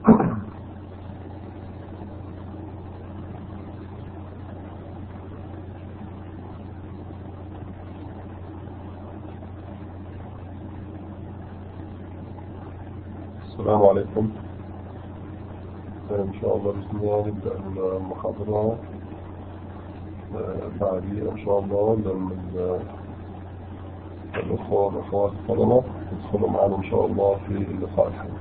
السلام عليكم إن شاء الله بإذن الله نبدأ المحاضرة بعدين إن شاء الله لما الأخوة والأخوات الطلبة يدخلوا معنا إن شاء الله في اللقاء الحالي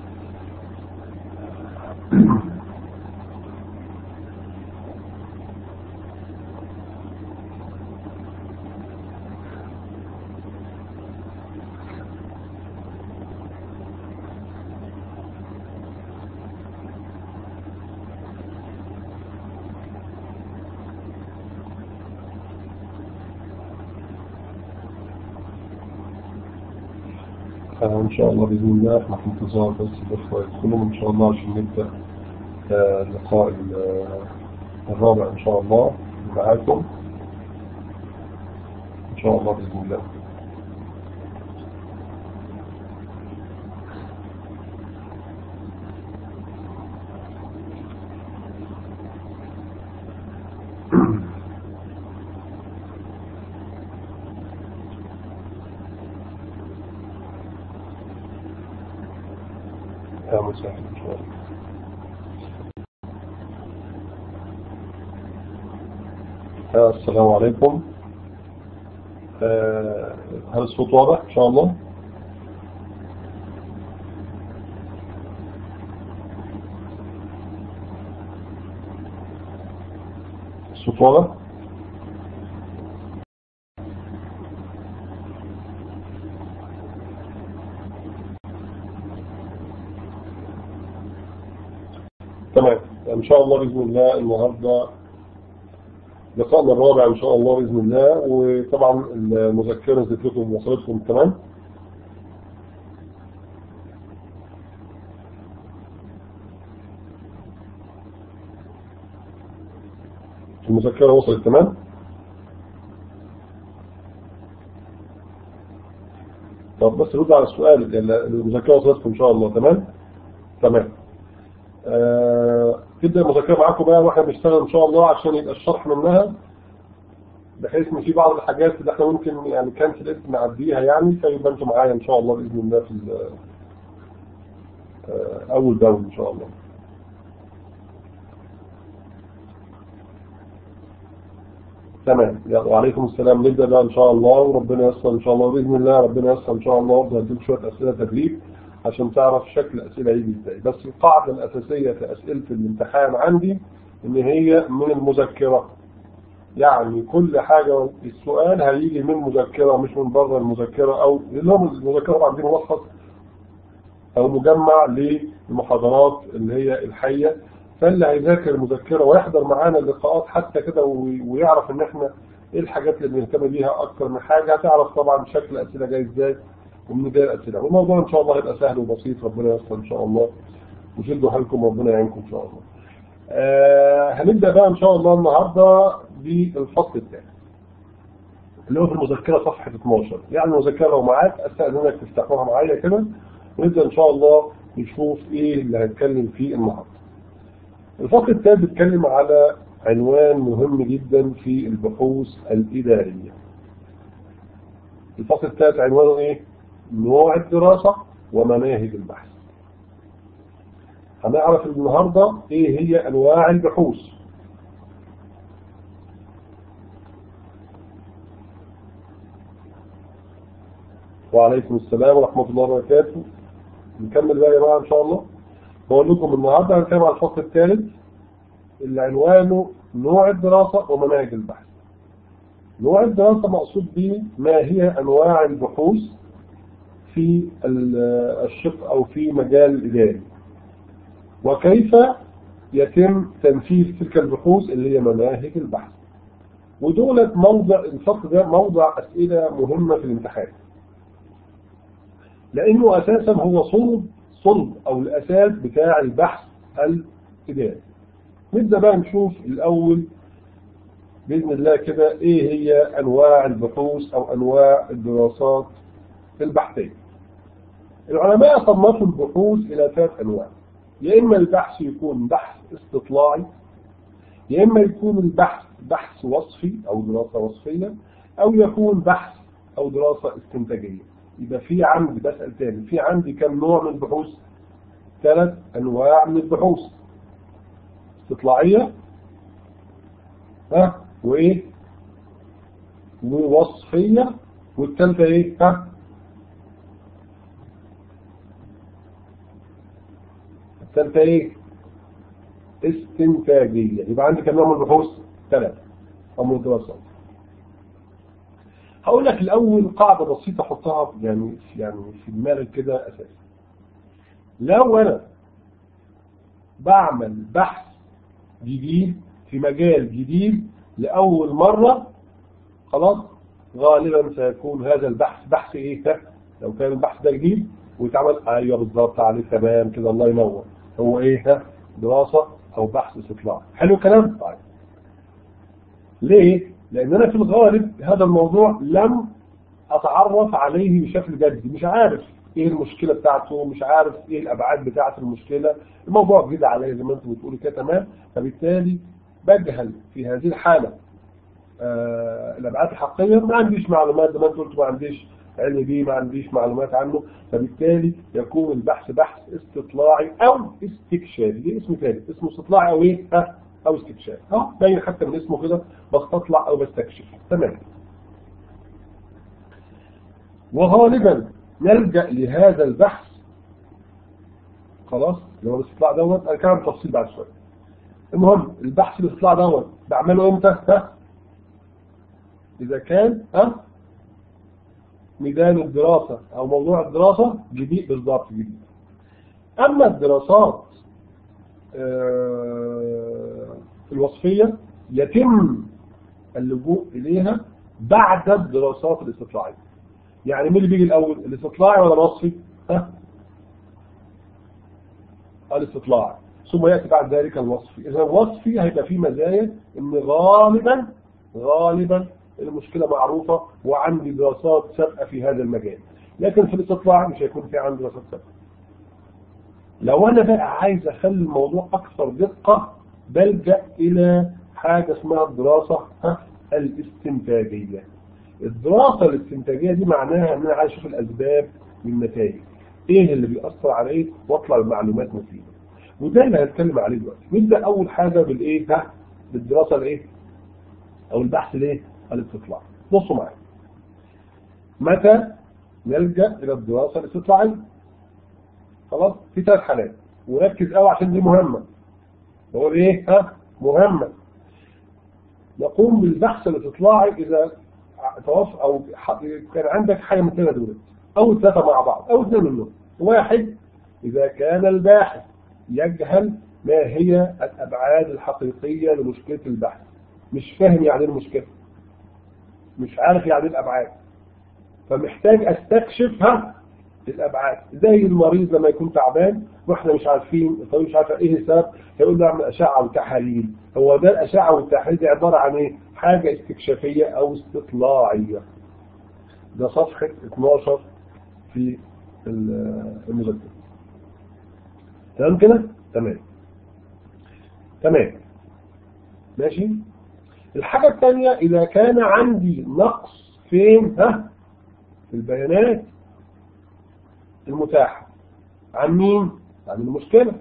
إن شاء الله بإذن الله احنا في انتظار بس الأخوة يدخلوا إن شاء الله عشان نبدأ اللقاء الرابع إن شاء الله معاكم إن شاء الله بإذن الله يا مساعد إن شاء الله السلام عليكم هل الصوت واضح إن شاء الله الصوت واضح تمام ان شاء الله باذن الله النهارده لقائنا الرابع ان شاء الله باذن الله وطبعا المذكره نزلت لكم وصلتكم تمام المذكره وصلت تمام طب بس رد على السؤال المذكره وصلتكم ان شاء الله تمام تمام آه تبدأ المذاكرة معاكم بقى واحنا بنشتغل ان شاء الله عشان يبقى الشرح منها بحيث ان في بعض الحاجات اللي احنا ممكن يعني كانت الاسم نعديها يعني فيبقى انتم معايا ان شاء الله باذن الله في آه اول دور ان شاء الله تمام وعليكم السلام نبدا بقى ان شاء الله وربنا ييسر ان شاء الله باذن الله ربنا ييسر ان شاء الله وافضل اديك شويه اسئله تدريب عشان تعرف شكل الأسئلة يجي ازاي بس القاعدة الأساسية في أسئلة الامتحان عندي إن هي من المذكرة يعني كل حاجة السؤال هيجي من مذكرة مش من بره المذكرة أو اللي هم المذكرة طبعا دي ملخص أو مجمع للمحاضرات اللي هي الحية فاللي هيذاكر المذكرة ويحضر معانا اللقاءات حتى كده ويعرف إن إحنا إيه الحاجات اللي بنهتم بيها أكتر من حاجة هتعرف طبعا شكل الأسئلة جاي إزاي ومن جاي الأسئلة والموضوع إن شاء الله هيبقى سهل وبسيط ربنا ييسر إن شاء الله وشدوا حالكم ربنا يعينكم إن شاء الله آه هنبدأ بقى إن شاء الله النهاردة بالفصل الثاني اللي هو في المذكرة صفحة 12 يعني المذكرة لو معاك أستأذنك تفتحوها معايا كده ونبدأ إن شاء الله نشوف إيه اللي هنتكلم فيه النهاردة الفصل الثالث بيتكلم على عنوان مهم جدا في البحوث الإدارية الفصل الثالث عنوانه إيه؟ نوع الدراسة ومناهج البحث هنعرف النهاردة ايه هي انواع البحوث وعليكم السلام ورحمة الله وبركاته نكمل بقى يا جماعة ان شاء الله بقول لكم النهاردة هنتكلم على الفصل الثالث اللي عنوانه نوع الدراسة ومناهج البحث نوع الدراسة مقصود به ما هي انواع البحوث في الشق أو في مجال الإداري وكيف يتم تنفيذ تلك البحوث اللي هي مناهج البحث ودولة موضع الفصل ده موضع أسئلة مهمة في الامتحان لأنه أساسا هو صلب صلب أو الأساس بتاع البحث الإداري نبدأ بقى نشوف الأول بإذن الله كده إيه هي أنواع البحوث أو أنواع الدراسات البحثية العلماء صنفوا البحوث إلى ثلاث أنواع يا إما البحث يكون بحث استطلاعي يا إما يكون البحث بحث وصفي أو دراسة وصفية أو يكون بحث أو دراسة استنتاجية يبقى في عندي بسأل تاني في عندي كم نوع من البحوث ثلاث أنواع من البحوث استطلاعية ها وإيه ووصفية والثالثة إيه ها الثالثة إيه استنتاجية يبقى عندي كم نوع من البحوث ثلاثة أو من الدراسات هقول لك الأول قاعدة بسيطة حطها يعني يعني في دماغك كده أساسي لو أنا بعمل بحث جديد في مجال جديد لأول مرة خلاص غالبا سيكون هذا البحث بحث إيه ها؟ لو كان البحث ده جديد ويتعمل أيوه بالظبط عليه تمام كده الله ينور هو إيه ها دراسة أو بحث استطلاع حلو الكلام طيب ليه لأن أنا في الغالب هذا الموضوع لم أتعرف عليه بشكل جدي مش عارف إيه المشكلة بتاعته مش عارف إيه الأبعاد بتاعة المشكلة الموضوع جديد عليا زي ما أنتم بتقولوا كده تمام فبالتالي بجهل في هذه الحالة آه الأبعاد الحقيقية ما عنديش معلومات زي ما أنت قلت ما عنديش علم بيه ما عنديش معلومات عنه فبالتالي يكون البحث بحث استطلاعي أو استكشافي دي اسم ثالث اسمه استطلاعي أو إيه ها أو استكشاف أهو باين حتى من اسمه كده بستطلع أو بستكشف تمام وغالبا نلجأ لهذا البحث خلاص اللي هو الاستطلاع دوت أنا كلام تفصيل بعد شوية المهم البحث الاستطلاع دوت بعمله امتى ها إذا كان ها ميدان الدراسة أو موضوع الدراسة جديد بالضبط جديد أما الدراسات آه الوصفية يتم اللجوء إليها بعد الدراسات الاستطلاعية يعني مين اللي بيجي الأول الاستطلاعي ولا الوصفي ها الاستطلاعي ثم يأتي بعد ذلك الوصفي إذا الوصفي هيبقى فيه مزايا إن غالبا غالبا المشكلة معروفة وعندي دراسات سابقة في هذا المجال لكن في الاستطلاع مش هيكون في عندي دراسات سابقة لو أنا بقى عايز أخلي الموضوع أكثر دقة بلجأ إلى حاجة اسمها الدراسة الاستنتاجية الدراسة الاستنتاجية دي معناها ان انا عايز اشوف الاسباب والنتائج ايه اللي بيأثر عليه واطلع بمعلومات مفيدة وده اللي هنتكلم عليه دلوقتي نبدأ اول حاجة بالايه ها بالدراسة الايه او البحث الايه الاستطلاع بصوا معايا متى نلجأ الى الدراسة الاستطلاعية خلاص في ثلاث حالات وركز قوي عشان دي مهمة هو ايه ها مهمة نقوم بالبحث الاستطلاعي اذا توصل او كان عندك حاجة من الثلاثة دول او ثلاثة مع بعض او اثنين منهم واحد اذا كان الباحث يجهل ما هي الابعاد الحقيقية لمشكلة البحث مش فاهم يعني المشكلة مش عارف يعني الابعاد فمحتاج استكشفها الابعاد زي المريض لما يكون تعبان واحنا مش عارفين الطبيب مش عارف ايه السبب هيقول له اعمل اشعه وتحاليل هو ده الاشعه والتحاليل دي عباره عن ايه حاجه استكشافيه او استطلاعيه ده صفحه 12 في المذكره تمام كده تمام تمام ماشي الحاجه الثانيه اذا كان عندي نقص فين ها في البيانات المتاحة عن مين؟ عن المشكلة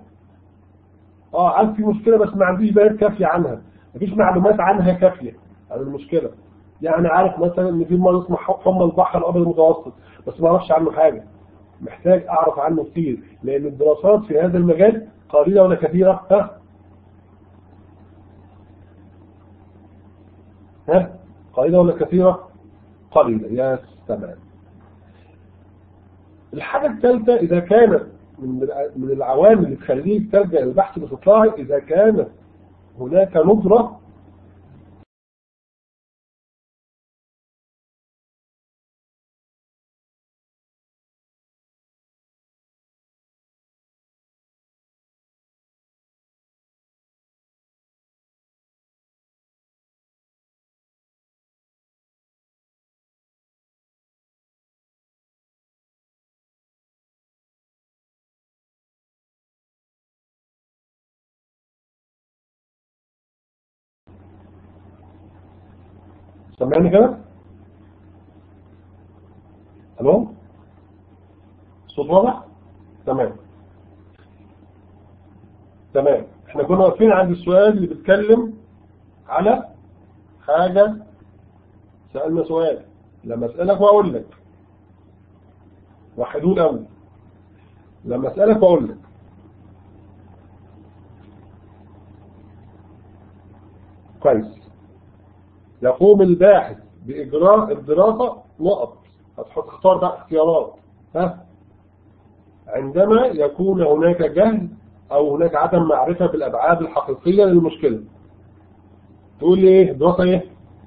اه عارف في مشكلة بس ما عنديش بيانات كافية عنها مفيش معلومات عنها كافية عن المشكلة يعني عارف مثلا ان في مرض اسمه حمى البحر الابيض المتوسط بس ما اعرفش عنه حاجة محتاج اعرف عنه كتير لان الدراسات في هذا المجال قليلة ولا كثيرة ها ها قليلة ولا كثيرة قليلة يا تمام الحاجة الثالثة إذا كانت من العوامل اللي تخليك تلجأ للبحث الاستطلاعي إذا كانت هناك ندرة سمعني كده الو الصوت واضح تمام تمام احنا كنا واقفين عند السؤال اللي بيتكلم على حاجة سألنا سؤال لما اسألك واقول لك وحدود أول لما اسألك واقول لك كويس يقوم الباحث بإجراء الدراسة نقط هتحط اختار بقى اختيارات ها عندما يكون هناك جهل أو هناك عدم معرفة بالأبعاد الحقيقية للمشكلة تقول لي ايه دراسة ايه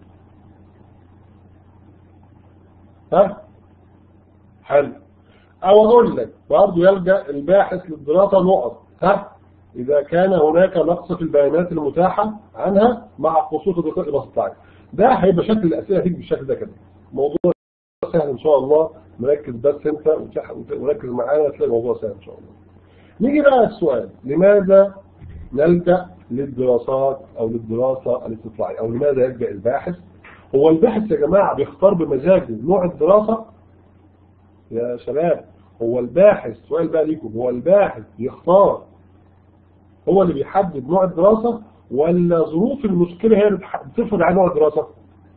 ها حلو او اقول لك برضه يلجأ الباحث للدراسة نقط ها اذا كان هناك نقص في البيانات المتاحة عنها مع خصوص الدقائق البسيطة ده هيبقى شكل الاسئلة هتيجي بالشكل ده كده موضوع سهل ان شاء الله مركز بس انت وركز معانا تلاقي الموضوع سهل ان شاء الله نيجي بقى السؤال لماذا نلجأ للدراسات او للدراسة الاستطلاعية او لماذا يلجأ الباحث هو الباحث يا جماعة بيختار بمزاجه نوع الدراسة يا شباب هو الباحث سؤال بقى ليكم هو الباحث يختار هو اللي بيحدد نوع الدراسة ولا ظروف المشكلة هي اللي بتفرض على نوع الدراسة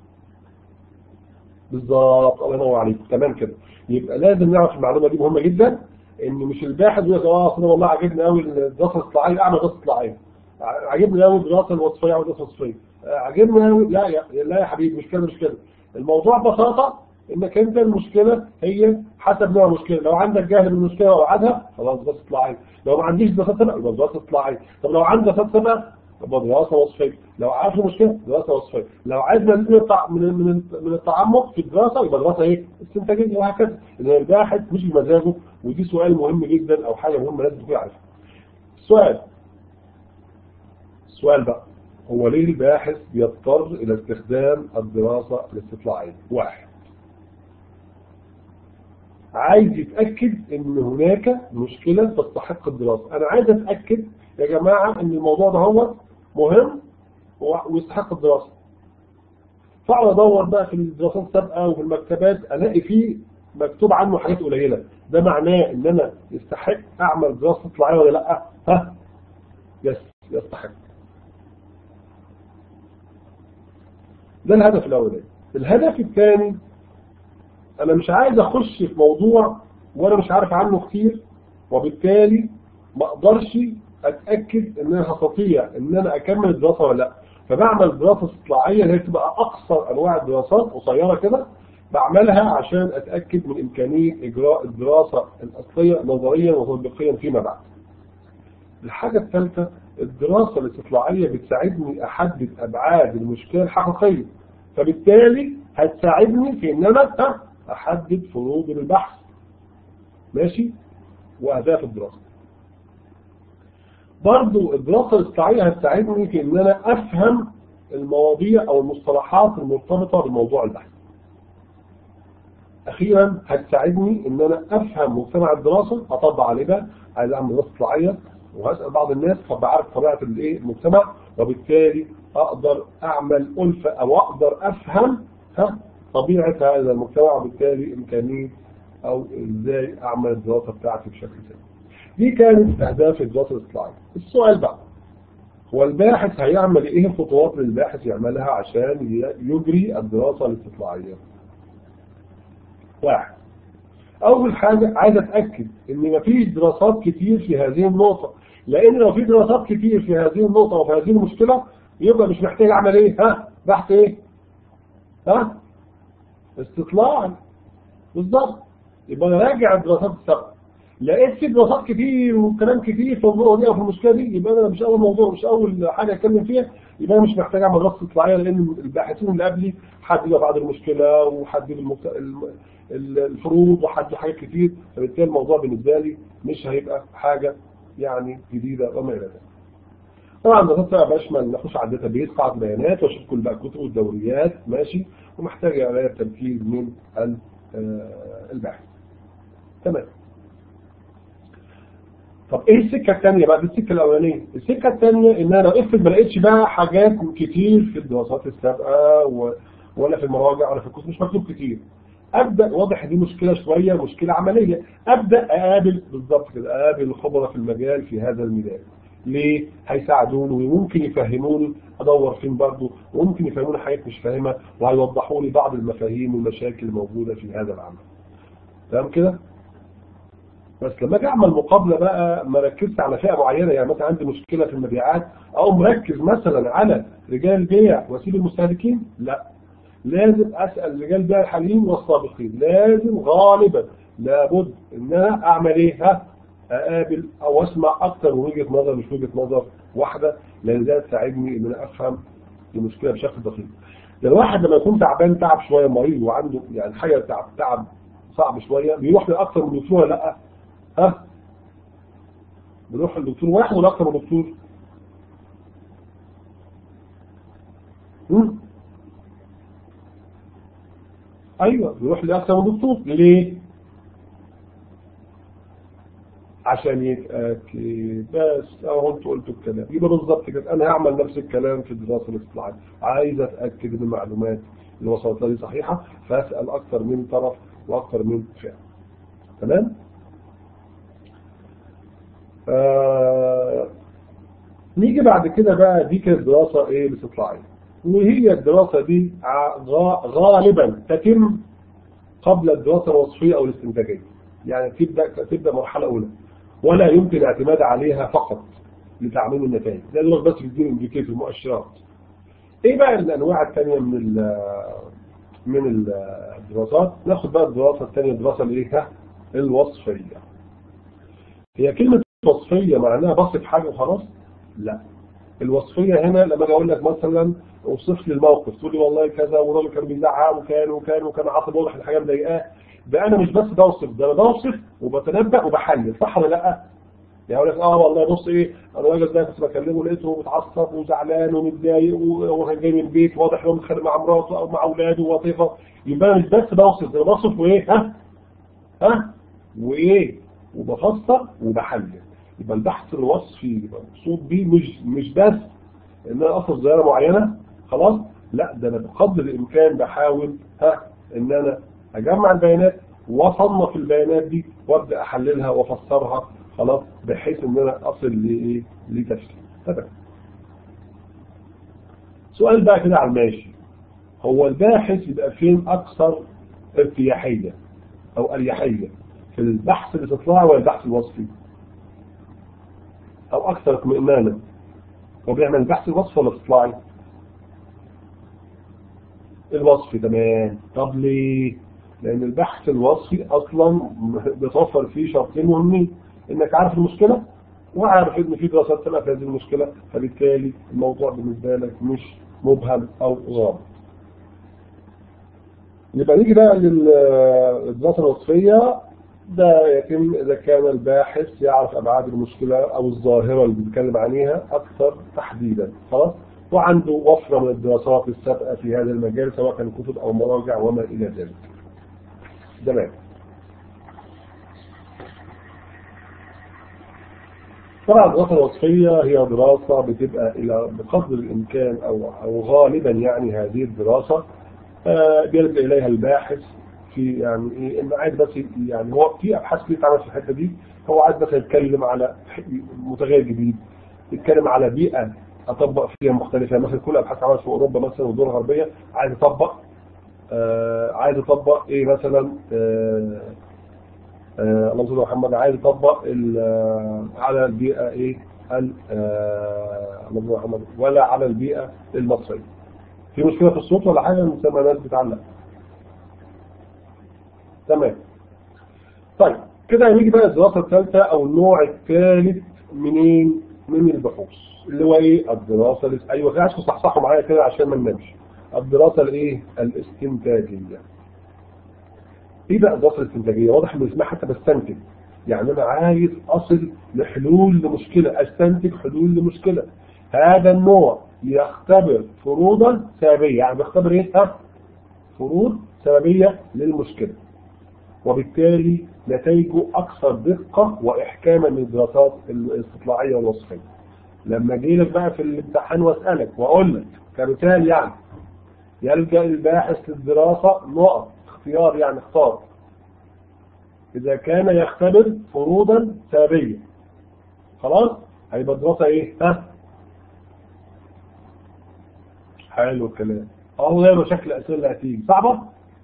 بالظبط الله ينور عليك تمام كده يبقى لازم نعرف المعلومة دي مهمة جدا ان مش الباحث يقول لك اه اصل والله عاجبني قوي الدراسة الاصطلاعية اعمل دراسة اصطلاعية عاجبني قوي الدراسة الوصفية او الدراسة الوصفية عاجبني قوي لا يا لا يا حبيبي مش كده مش كده الموضوع ببساطة انك انت المشكلة هي حسب نوع المشكلة لو عندك جهل بالمشكلة وابعادها خلاص دراسة اصطلاعية لو ما عنديش دراسات سابقة يبقى دراسة اصطلاعية طب لو عندي دراسات سابقة يبقى دراسة وصفية لو عارف المشكلة دراسة وصفية لو عايز من من من من التعمق في الدراسة يبقى دراسة ايه استنتاجية وهكذا ان الباحث مش بمزاجه ودي سؤال مهم جدا او حاجة مهمة لازم تكون عارفها السؤال السؤال بقى هو ليه الباحث بيضطر الى استخدام الدراسة الاستطلاعية واحد عايز يتأكد ان هناك مشكلة تستحق الدراسة انا عايز اتأكد يا جماعة ان الموضوع ده هو مهم ويستحق الدراسة فاقعد ادور بقى في الدراسات السابقة وفي المكتبات الاقي فيه مكتوب عنه حاجات قليلة ده معناه ان انا يستحق اعمل دراسة اطلاعية ولا لا ها يس يستحق ده الهدف الاولاني الهدف الثاني انا مش عايز اخش في موضوع وانا مش عارف عنه كتير وبالتالي ما اقدرش اتاكد ان انا هستطيع ان انا اكمل الدراسه ولا لا فبعمل دراسه استطلاعيه اللي هي بتبقى اقصر انواع الدراسات قصيره كده بعملها عشان اتاكد من امكانيه اجراء الدراسه الاصليه نظريا وتطبيقيا فيما بعد الحاجه الثالثه الدراسه الاستطلاعيه بتساعدني احدد ابعاد المشكله الحقيقيه فبالتالي هتساعدني في ان انا احدد فروض البحث ماشي واهداف الدراسه برضو الدراسة الاستطلاعية هتساعدني في ان انا افهم المواضيع او المصطلحات المرتبطة بموضوع البحث اخيرا هتساعدني ان انا افهم مجتمع الدراسة اطبق عليه ده عايز اعمل دراسة اطلاعية وهسأل بعض الناس فبقى عارف طبيعة الايه المجتمع وبالتالي اقدر اعمل ألفة او اقدر افهم ها طبيعة هذا المجتمع وبالتالي امكانية او ازاي اعمل الدراسة بتاعتي بشكل سليم دي كانت أهداف الدراسة الاصطلاعية السؤال بقى هو الباحث هيعمل إيه الخطوات اللي الباحث يعملها عشان يجري الدراسة الاستطلاعية واحد أول حاجة عايز أتأكد إن مفيش دراسات كتير في هذه النقطة لأن لو في دراسات كتير في هذه النقطة وفي هذه المشكلة يبقى مش محتاج أعمل إيه ها بحث إيه ها استطلاع بالظبط يبقى نراجع الدراسات السابقة لقيت في دراسات كتير وكلام كتير في الموضوع دي او في المشكله دي يبقى انا مش اول موضوع مش اول حاجه اتكلم فيها يبقى انا مش محتاج اعمل دراسه اطلاعيه لان الباحثين اللي قبلي حددوا بعض المشكله وحددوا المكت... الفروض وحددوا حاجات كتير فبالتالي الموضوع بالنسبه لي مش هيبقى حاجه يعني جديده وما الى ذلك. طبعا الدراسات بقى بشمل نخش على الداتا بيز قاعده بيانات واشوف كل بقى الكتب والدوريات ماشي ومحتاج عليها تركيز من الباحث. تمام. طب ايه السكة الثانية بقى دي السكة الاولانية السكة الثانية ان انا لو افرض ما لقيتش بقى حاجات كتير في الدراسات السابقة و... ولا في المراجع ولا في الكتب مش مكتوب كتير ابدا واضح دي مشكله شويه مشكله عمليه ابدا اقابل بالظبط كده اقابل الخبراء في المجال في هذا الميدان ليه هيساعدوني وممكن يفهموني ادور فين برضه وممكن يفهموني حاجات مش فاهمها وهيوضحوا لي بعض المفاهيم والمشاكل الموجوده في هذا العمل تمام كده بس لما اجي اعمل مقابله بقى ما ركزت على فئه معينه يعني مثلا عندي مشكله في المبيعات او مركز مثلا على رجال البيع واسيب المستهلكين لا لازم اسال رجال البيع الحاليين والسابقين لازم غالبا لابد ان انا اعمل ايه ها اقابل او اسمع اكتر من وجهه نظر مش وجهه نظر واحده لان ده تساعدني ان انا افهم المشكله بشكل دقيق ده الواحد لما يكون تعبان تعب شويه مريض وعنده يعني حاجه تعب تعب صعب شويه بيروح لاكثر من دكتور ولا لا ها بيروح للدكتور واحد ولا اكثر من دكتور هم؟ ايوه بيروح لاكثر من دكتور ليه عشان يتأكد بس اهو انتوا قلتوا الكلام يبقى بالظبط كده انا هعمل نفس الكلام في الدراسه الاصطلاحيه عايز اتاكد ان المعلومات اللي وصلت لي صحيحه فاسال اكثر من طرف واكثر من فئه تمام آه نيجي بعد كده بقى دي كانت دراسه ايه الاستطلاعيه وهي الدراسه دي غالبا تتم قبل الدراسه الوصفيه او الاستنتاجيه يعني تبدا تبدا مرحله اولى ولا يمكن الاعتماد عليها فقط لتعميم النتائج ده دول بس بيديني انديكيتور مؤشرات ايه بقى الانواع الثانيه من ال من الدراسات ناخد بقى الدراسه الثانيه الدراسه الايه الوصفيه هي كلمه وصفيه معناها بصف حاجه وخلاص لا الوصفيه هنا لما اجي اقول لك مثلا اوصف لي الموقف تقول لي والله كذا والراجل كان بيزعق وكان وكان وكان عصب واضح الحاجه مضايقاه ده انا مش بس بوصف ده انا بوصف وبتنبأ وبحلل صح ولا لا؟ يعني اقول لك اه والله بص ايه انا الراجل ده كنت بكلمه لقيته متعصب وزعلان ومتضايق وكان جاي من البيت واضح انه متخانق مع مراته او مع اولاده وطيفه يبقى انا مش بس بوصف ده انا بوصف وايه ها؟ ها؟ وايه؟ وبفسر وبحلل يبقى البحث الوصفي يبقى مقصود بيه مش مش بس ان انا اصف ظاهره معينه خلاص لا ده انا بقدر الامكان بحاول ها ان انا اجمع البيانات واصنف البيانات دي وابدا احللها وافسرها خلاص بحيث ان انا اصل لايه لتفسير تمام سؤال بقى كده على الماشي هو الباحث يبقى فين اكثر ارتياحيه او اريحيه في البحث الاستطلاعي ولا البحث الوصفي او اكثر اطمئنانا هو بيعمل البحث الوصفي ولا الاستطلاعي الوصفي تمام طب ليه لان البحث الوصفي اصلا بيتوفر فيه شرطين مهمين انك عارف المشكله وعارف ان في دراسات سابقه في هذه المشكله فبالتالي الموضوع بالنسبه لك مش مبهم او غامض يبقى نيجي بقى للدراسه الوصفيه ده يتم اذا كان الباحث يعرف ابعاد المشكله او الظاهره اللي بيتكلم عليها اكثر تحديدا خلاص وعنده وفره من الدراسات السابقه في هذا المجال سواء كان كتب او مراجع وما الى ذلك تمام طبعا الدراسة الوصفية هي دراسة بتبقى إلى بقدر الإمكان أو أو غالبا يعني هذه الدراسة آه بيلجأ إليها الباحث في يعني إيه إنه عايز بس يعني هو في أبحاث كتير اتعملت في الحتة دي هو عايز بس يتكلم على متغير جديد يتكلم على بيئة أطبق فيها مختلفة مثلا كل أبحاث اتعملت في أوروبا مثلا والدول الغربية عايز يطبق آه عايز يطبق ايه مثلا آه آه اللهم صل على محمد عايز يطبق على البيئه ايه اللهم صل على محمد ولا على البيئه المصريه في مشكله في الصوت ولا حاجه مسمى ناس بتعلق تمام طيب كده هنيجي بقى الدراسه الثالثه او النوع الثالث منين من البحوث اللي هو ايه الدراسه الاس... ايوه كده عشان تصحصحوا معايا كده عشان ما ننامش الدراسة الايه الاستنتاجية ايه بقى الدراسة الاستنتاجية واضح ان اسمها حتى بستنتج يعني انا عايز اصل لحلول لمشكلة استنتج حلول لمشكلة هذا النوع يختبر فروضا سببية يعني بيختبر ايه ها فروض سببية للمشكلة وبالتالي نتائجه اكثر دقة واحكاما من الدراسات الاستطلاعية والوصفية لما اجي لك بقى في الامتحان واسألك واقول لك كمثال يعني يلجأ الباحث للدراسة نقط اختيار يعني اختار إذا كان يختبر فروضا سابية خلاص هيبقى الدراسة ايه ها حلو الكلام اهو ده شكل الأسئلة اللي هتيجي صعبة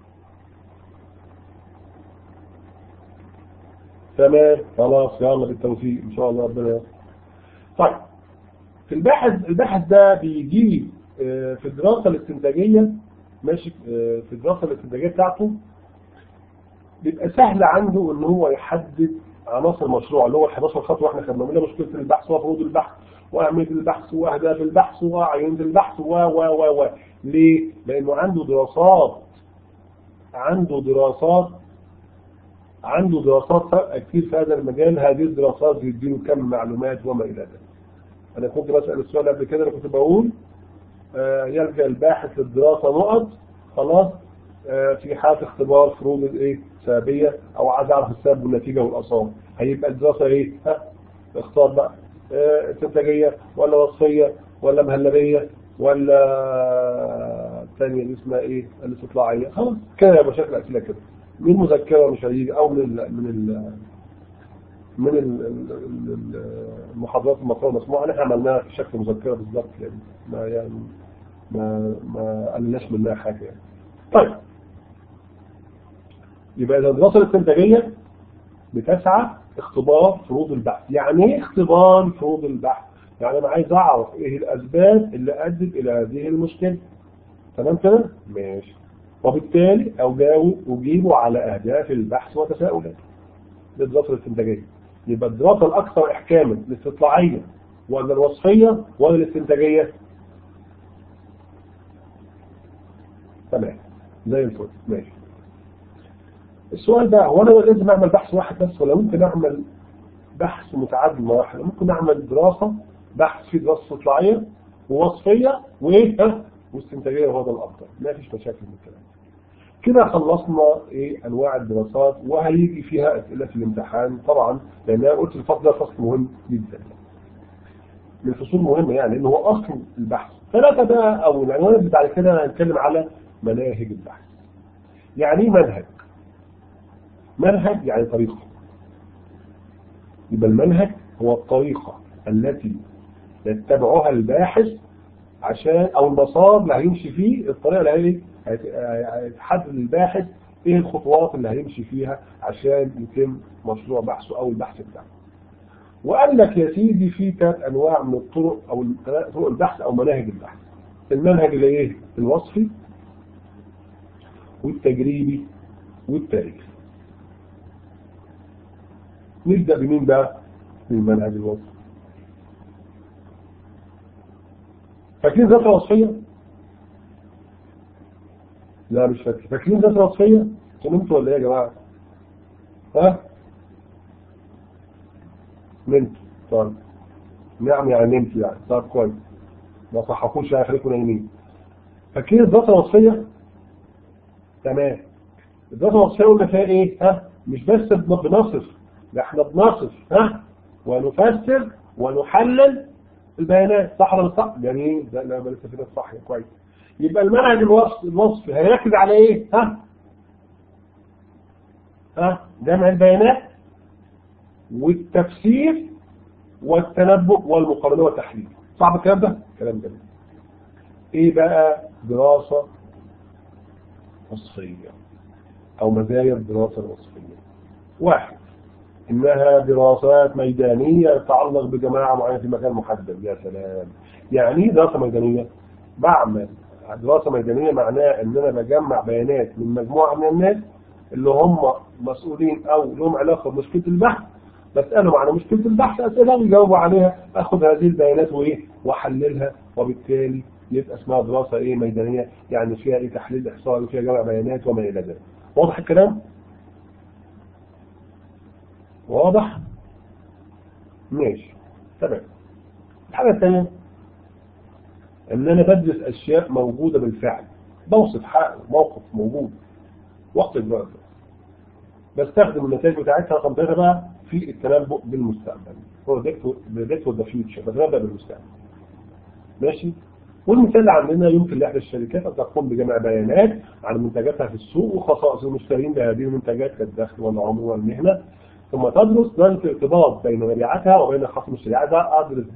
تمام خلاص يلا بالتوفيق ان شاء الله ربنا يستر طيب في الباحث الباحث ده بيجي آه، في الدراسة الاستنتاجية ماشي آه، في الدراسة الاستنتاجية بتاعته بيبقى سهل عنده ان هو يحدد عناصر المشروع اللي هو ال 11 خطوه احنا خدنا منها مشكله البحث وفروض البحث واهميه البحث واهداف البحث وعينه البحث و و و و ليه؟ لانه عنده دراسات عنده دراسات عنده دراسات سابقه كتير في هذا المجال هذه الدراسات بتديله كم معلومات وما الى ذلك. انا كنت بسال السؤال قبل كده انا كنت بقول آه، يلجا الباحث للدراسه نقط خلاص آه، في حالة اختبار فروض الايه سابية او عايز اعرف السبب والنتيجة والاثار هيبقى الدراسة ايه ها اختار بقى آه، استنتاجية ولا وصفية ولا مهلبية ولا الثانية اللي اسمها ايه الاستطلاعية خلاص كده يبقى شكل اسئلة كده من مذكرة مش هيجي او من ال من ال من ال- ال- ال- المحاضرات المقروءة المسموعة احنا عملناها في شكل مذكرة بالظبط يعني ما يعني ما ما قلناش منها حاجة يعني طيب يبقى إذا الدراسة الاستنتاجية بتسعى اختبار فروض البحث يعني ايه اختبار فروض البحث يعني انا عايز اعرف ايه الاسباب اللي ادت الى هذه المشكلة تمام كده ماشي وبالتالي اجاوب اجيبه على اهداف البحث وتساؤلاته دي الدراسة الاستنتاجية يبقى الدراسة الاكثر احكاما الاستطلاعية ولا الوصفية ولا الاستنتاجية تمام زي الفل ماشي السؤال بقى هو انا لازم اعمل بحث واحد بس ولا ممكن اعمل بحث متعدد مراحل ممكن اعمل دراسة بحث في دراسة استطلاعية ووصفية وايه ها واستنتاجية وهذا الافضل ما فيش مشاكل من الكلام كده خلصنا ايه انواع الدراسات وهيجي فيها اسئله في الامتحان طبعا لان انا قلت الفصل ده فصل مهم جدا من الفصول مهمه يعني لان هو اصل البحث ثلاثه بقى او العنوان اللي بعد كده هنتكلم على مناهج البحث يعني ايه منهج منهج يعني طريقه يبقى المنهج هو الطريقه التي يتبعها الباحث عشان او المسار اللي هيمشي فيه الطريقه اللي هي هيتحدد الباحث ايه الخطوات اللي هيمشي فيها عشان يتم مشروع بحثه او البحث بتاعه وقال لك يا سيدي في ثلاث انواع من الطرق او طرق البحث او مناهج البحث المنهج اللي ايه الوصفي والتجريبي والتاريخي نبدا بمين بقى بالمنهج الوصفي فاكرين ذات وصفيه لا مش فاكر فاكرين ذات وصفيه نمتوا ولا ايه يا جماعه ها نمت طيب نعم يعني نمت يعني طيب كويس ما صحكوش يعني خليكم نايمين فاكرين الذات الوصفيه تمام الذات الوصفيه قلنا فيها ايه ها مش بس بنصف ده احنا بنصف ها ونفسر ونحلل البيانات صح ولا مش صح؟ يعني ايه؟ لا لا لسه في صح كويس. يبقى المنهج الوصف الوصف هيركز على ايه؟ ها؟ ها؟ جمع البيانات والتفسير والتنبؤ والمقارنه والتحليل. صعب الكلام ده؟ كلام جميل. ايه بقى دراسه وصفيه او مزايا الدراسه الوصفيه؟ واحد إنها دراسات ميدانية تتعلق بجماعة معينة في مكان محدد يا سلام يعني ايه دراسة ميدانية بعمل دراسة ميدانية معناها ان انا بجمع بيانات من مجموعة من الناس اللي هم مسؤولين او لهم علاقة بمشكلة البحث بسألهم عن مشكلة البحث أسئلة ويجاوبوا عليها أخذ هذه البيانات وإيه وأحللها وبالتالي يبقى اسمها دراسة إيه ميدانية يعني فيها إيه تحليل إحصائي وفيها جمع بيانات وما إلى ذلك واضح الكلام؟ واضح ماشي تمام الحاجة الثانية ان انا بدرس اشياء موجودة بالفعل بوصف حق موقف موجود وقت الوقت بستخدم النتائج بتاعتها رقم ثلاثة بقى في التنبؤ بالمستقبل predict with the future بتنبأ بالمستقبل ماشي والمثال اللي عندنا يمكن لإحدى الشركات أن تقوم بجمع بيانات عن منتجاتها في السوق وخصائص المشترين بهذه المنتجات كالدخل والعمر والمهنة ثم تدرس درجة الارتباط بين مبيعاتها وبين خصم مشترياتها أدرس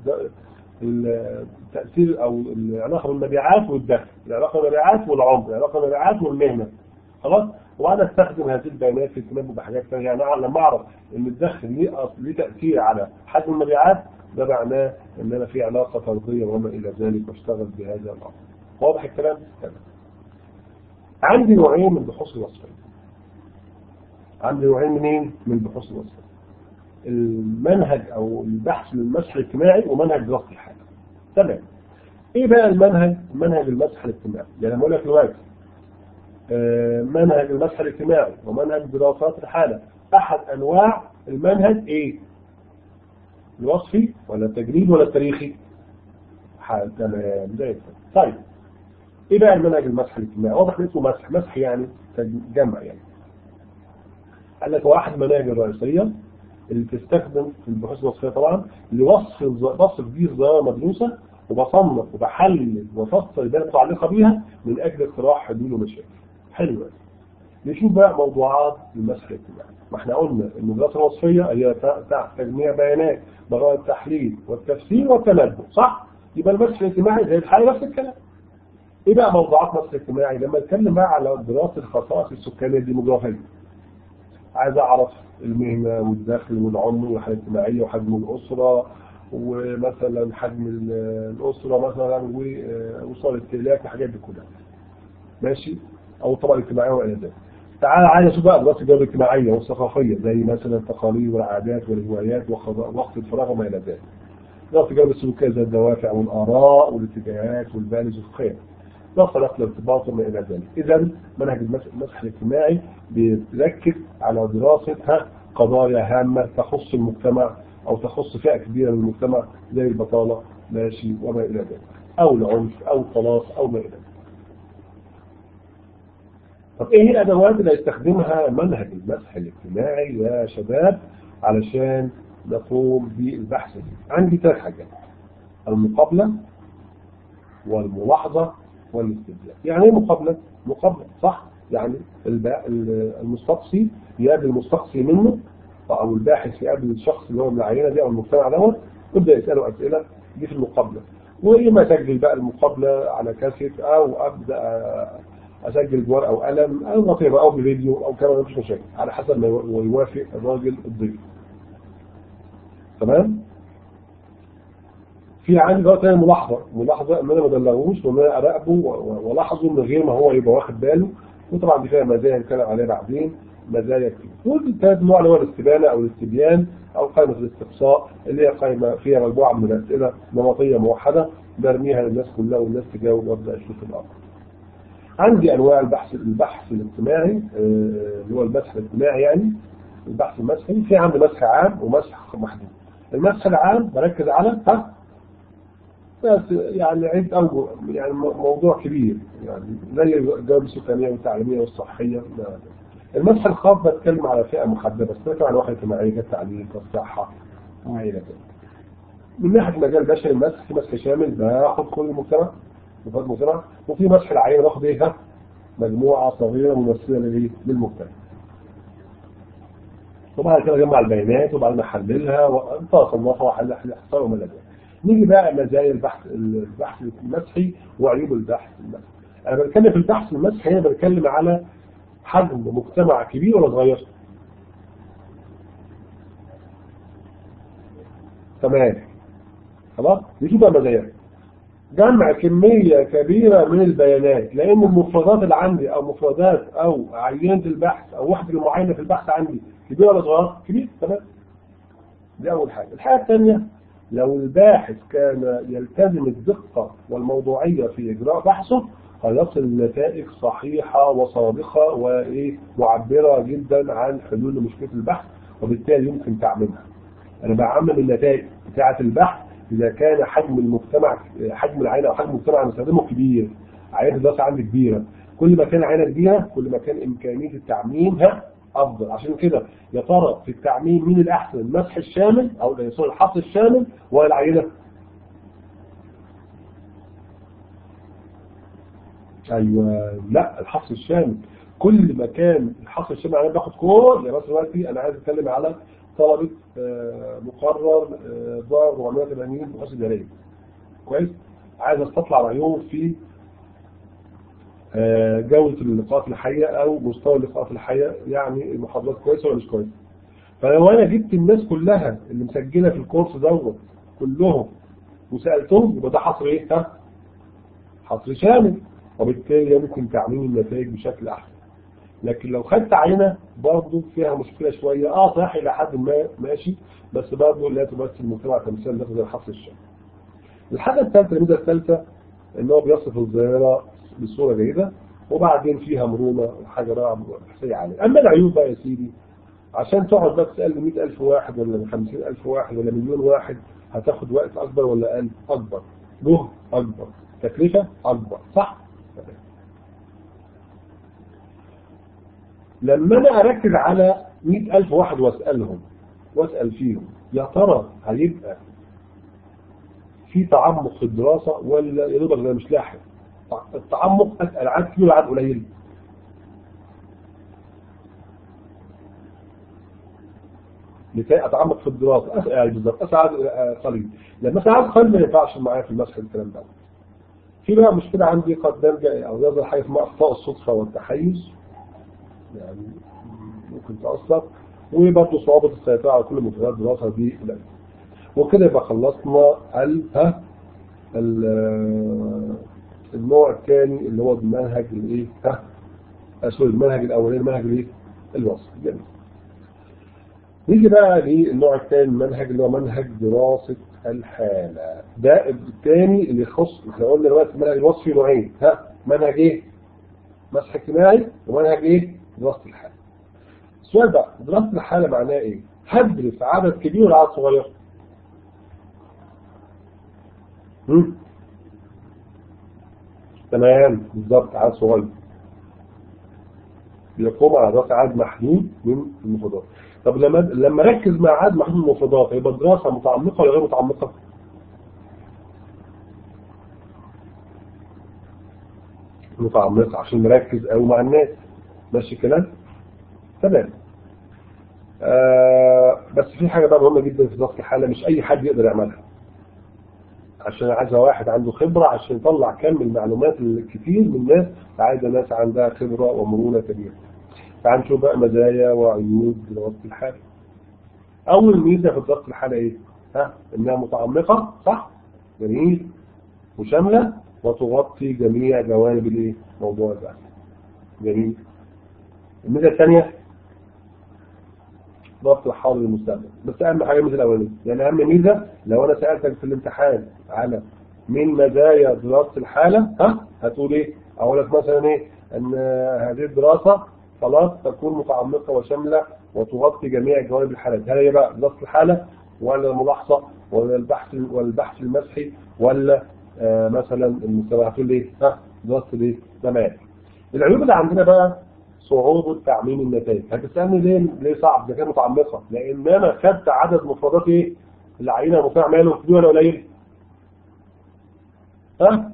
التأثير أو العلاقة بالمبيعات والدخل العلاقة بالمبيعات والعمر العلاقة بالمبيعات والمهنة خلاص وانا استخدم هذه البيانات في التنبؤ بحاجات ثانيه يعني أنا لما اعرف ان الدخل ليه أص- ليه تاثير على حجم المبيعات ده معناه ان انا في علاقه طرديه وما الى ذلك واشتغل بهذا الامر واضح الكلام؟ تمام عندي نوعين من البحوث الوصفيه عندي نوعين منين؟ من البحوث الوصفيه المنهج او البحث للمسح الاجتماعي ومنهج دراسه الحاله تمام ايه بقى المنهج منهج المسح الاجتماعي يعني لما اقول لك دلوقتي آه، منهج المسح الاجتماعي ومنهج دراسات الحالة أحد أنواع المنهج إيه؟ الوصفي ولا التجريد ولا التاريخي؟ حال تمام زي الفل طيب إيه بقى المنهج المسح الاجتماعي؟ واضح إن اسمه مسح مسح يعني تج- جمع يعني قال لك هو أحد المناهج الرئيسية اللي بتستخدم في البحوث الوصفية طبعا لوصف الظ- وصف بيه الظاهرة مدروسة وبصنف وبحلل وفصل البيانات المتعلقة بيها من أجل اقتراح حلول ومشاكل حلو قوي. نشوف بقى موضوعات المسح الاجتماعي ما احنا قلنا ان الدراسه الوصفيه هي تحت تجميع بيانات براءة التحليل والتفسير والتنبؤ صح يبقى المسح الاجتماعي زي الحالة نفس الكلام ايه بقى موضوعات المسح الاجتماعي لما اتكلم بقى على دراسه الخصائص السكانيه الديموغرافيه عايز اعرف المهنه والدخل والعمر والحاله الاجتماعيه وحجم الاسره ومثلا حجم ال- الاسره مثلا ووصول الاستهلاك والحاجات دي كلها ماشي او الطبقه الاجتماعيه والى ذلك تعال عايز اشوف بقى دراسه الجوده الاجتماعيه والثقافيه زي مثلا التقاليد والعادات والهوايات وخض- وقت الفراغ وما الى ذلك دراسه الجوده السلوكيه زي الدوافع والاراء والاتجاهات والبالغ الخير دراسه نقل الارتباط وما الى ذلك اذا منهج المس- المسح الاجتماعي بيركز على دراسه ها قضايا هامه تخص المجتمع او تخص فئه كبيره من المجتمع زي البطاله ماشي وما الى ذلك او العنف او الطلاق او ما الى ذلك طب ايه الادوات اللي هيستخدمها منهج المسح الاجتماعي يا شباب علشان نقوم بالبحث ده عندي ثلاث حاجات المقابله والملاحظه والاستبدال يعني ايه مقابله مقابله صح يعني الب- ال- المستقصي يقابل المستقصي منه او الباحث يقابل الشخص اللي هو من العينه دي او المجتمع دوت يبدا يساله اسئله دي في المقابله واما اسجل بقى المقابله على كاسيت او ابدا اسجل بورقه او قلم او وطيبه او بفيديو او كمان مفيش مشاكل على حسب ما يو- يوافق الراجل الضيف تمام في عندي بقى تاني ملاحظه ملاحظه ان انا ما ابلغوش وان انا اراقبه و- و- والاحظه من غير ما هو يبقى واخد باله وطبعا دي فيها مزايا هنتكلم عليها بعدين مزايا كتير والثالث نوع اللي هو الاستبانه او الاستبيان او قائمه الاستقصاء اللي هي قائمه فيها مجموعه من الاسئله نمطيه موحده برميها للناس كلها والناس تجاوب وابدا اشوف الامر عندي انواع البحث البحث الاجتماعي آه، اللي هو البحث الاجتماعي يعني البحث المسحي في عندي مسح عام ومسح محدود المسح العام بركز على ها بس يعني عد اوجه يعني مو- موضوع كبير يعني زي الجواب السكانيه والتعليميه والصحيه لا. المسح الخاص بتكلم على فئه محدده بتكلم على واحد اجتماعيه كالتعليم كالصحه وما الى ذلك من ناحيه مجال بشري المسح في مسح شامل باخد كل المجتمع صفات المجتمع وفي مسح العين باخد ايه ها مجموعه صغيره ممثله للايه للمجتمع وبعد كده اجمع البيانات وبعد ما احللها واصنفها واحلل احصائي وما الى ذلك نيجي بقى مزايا البحث البحث المسحي وعيوب البحث المسحي انا بتكلم في البحث المسحي هنا بتكلم على حجم مجتمع كبير ولا صغير تمام خلاص نشوف بقى مزايا جمع كمية كبيرة من البيانات لأن المفردات اللي عندي أو مفردات أو عينة البحث أو وحدة المعاينة في البحث عندي كبيرة ولا صغيرة؟ كبير تمام دي أول حاجة الحاجة الثانية لو الباحث كان يلتزم الدقة والموضوعية في إجراء بحثه هيصل لنتائج صحيحة وصادقة وإيه معبرة جدا عن حلول مشكلة البحث وبالتالي يمكن تعميمها. أنا بعمم النتائج بتاعة البحث إذا كان حجم المجتمع حجم العينة أو حجم المجتمع المستخدمه كبير. عينة الدراسة عندي كبيرة. كل ما كان عينة كبيرة كل ما كان إمكانية التعميم ها أفضل عشان كده يا ترى في التعميم مين الأحسن المسح الشامل أو سوري الحصر الشامل ولا العينة؟ ايوه لا الحصر الشامل كل ما كان الحصر الشامل يعني باخد كل يعني مثلا دلوقتي انا عايز اتكلم على طلبه آه، مقرر آه، ضار 480 مؤسسه اداريه كويس عايز استطلع رايهم في آه، جودة اللقاءات الحية أو مستوى اللقاءات الحية يعني المحاضرات كويسة ولا مش كويسة فلو أنا جبت الناس كلها اللي مسجلة في الكورس دوت كلهم وسألتهم يبقى ده حصر إيه؟ ها؟ حصر شامل وبالتالي يمكن تعميم النتائج بشكل أحسن لكن لو خدت عينة برضه فيها مشكلة شوية اه صح إلى حد ما ماشي بس برضه لا تمثل مجتمع تمثيل نفس الحصر الشامل الحاجة الثالثة الميزة الثالثة ان هو بيصف الظاهرة بصورة جيدة وبعدين فيها مرونة وحاجة بقى بحثية عليه أما العيوب بقى يا سيدي عشان تقعد بقى تسأل 100000 واحد ولا 50000 واحد ولا مليون واحد هتاخد وقت أكبر ولا أقل أكبر جهد أكبر تكلفة أكبر صح؟ لما أنا أركز على 100000 واحد وأسألهم وأسأل فيهم يا ترى هيبقى في تعمق في الدراسة ولا يا دوبك ده مش لاحق التعمق أسأل عدد كبير وعدد قليل لكي أتعمق في الدراسة أسأل يعني بالظبط أسأل عدد قليل لما أسأل عدد قليل ما ينفعش معايا في المسح الكلام ده في بقى مشكلة عندي قد نرجع أو يظهر حاجة اسمها أخطاء الصدفة والتحيز يعني ممكن تأثر وبرضه صعوبة السيطرة على كل مفردات الدراسة دي قليلة وكده يبقى خلصنا ال ها النوع الثاني اللي هو المنهج الايه ها سوري المنهج الاولاني المنهج الايه الوصف جميل نيجي بقى للنوع الثاني المنهج اللي هو منهج دراسة الحالة ده الثاني اللي يخص احنا قلنا دلوقتي المنهج الوصفي نوعين ها منهج ايه مسح اجتماعي ومنهج ايه دراسة الحالة السؤال بقى دراسة الحالة معناها ايه هدرس عدد كبير ولا عدد صغير تمام بالظبط عدد صغير يقوم على دراسة عدد محدود من المفردات طب لما لما ركز مع عدد محدود من المفردات يبقى دراسة متعمقة ولا غير متعمقة؟ متعمقة عشان نركز قوي مع الناس ماشي الكلام؟ تمام آه بس في حاجة بقى مهمة جدا في دراسة الحالة مش أي حد يقدر يعملها عشان عايزة واحد عنده خبرة عشان يطلع كم من المعلومات الكتير من الناس عايزة ناس عندها خبرة ومرونة كبيرة تعال نشوف بقى مزايا وعيوب دراسة الحالة أول ميزة في دراسة الحالة إيه؟ ها؟ إنها متعمقة صح؟ جميل وشاملة وتغطي جميع جوانب الإيه؟ موضوع البحث جميل الميزة الثانية ضبط الحاضر للمستقبل بس اهم حاجه الميزه الاولانيه يعني اهم ميزه لو انا سالتك في الامتحان على من مزايا دراسه الحاله ها هتقول ايه اقول لك مثلا ايه ان هذه الدراسه خلاص تكون متعمقه وشامله وتغطي جميع جوانب الحالات هل هي بقى دراسه الحاله ولا الملاحظه ولا البحث والبحث المسحي ولا آه مثلا المستوى هتقول ايه ها دراسه الايه تمام العيوب اللي عندنا بقى صعوبة تعميم النتائج هتسألني ليه ليه صعب ده كان متعمقة لأن أنا خدت عدد مفردات إيه العينة المفروض ماله كبير ولا قليل ها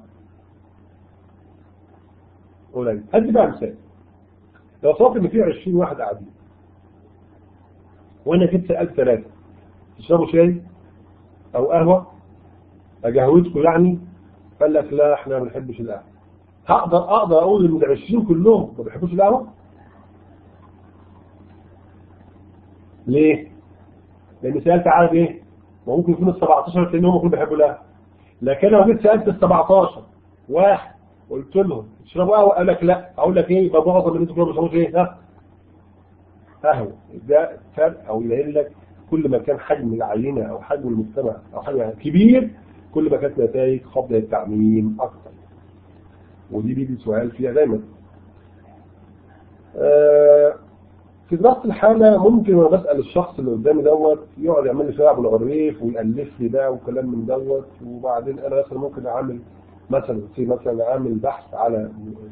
قليل هدي بقى مثال لو صارت إن في 20 واحد قاعدين وأنا جبت سألت ثلاثة تشربوا شاي أو قهوة أجهودكم يعني قال لك لا احنا ما بنحبش القهوة هقدر اقدر اقول ان ال 20 كلهم ما بيحبوش القهوه ليه لان سالت عدد ايه ما ممكن يكون ال 17 لان هم كلهم بيحبوا القهوه لكن لو جيت سالت ال 17 واحد قلت لهم تشربوا قهوه قال لك لا اقول لك ايه يبقى معظم الناس كلهم بيشربوا ايه ها قهوه ده فرق او يبين لك كل ما كان حجم العينه او حجم المجتمع او حجم كبير كل ما كانت نتائج قبل التعميم اكثر ودي بيجي سؤال فيها دايما آه في دراسة الحالة ممكن وانا بسأل الشخص اللي قدامي دوت يقعد يعمل لي شوية ابو الغريف ويألف لي ده وكلام من دوت وبعدين انا مثلا ممكن اعمل مثلا في مثلا اعمل بحث على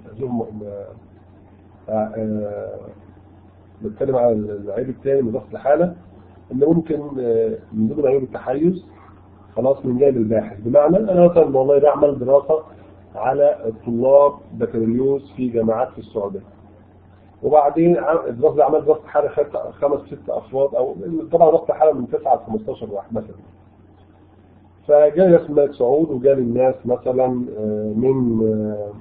بتكلم على العيب الثاني من دراسة الحالة ان ممكن من ضمن عيوب التحيز خلاص من جانب الباحث بمعنى انا مثلا والله بعمل دراسة على الطلاب بكالوريوس في جامعات في السعودية وبعدين عم- الدراسة دي عملت دراسة حالة خدت خمس ست أفراد أو طبعا دراسة حالة من 9 ل 15 واحد مثلا فجالي ناس من الملك سعود وجالي الناس مثلا آه، من آه،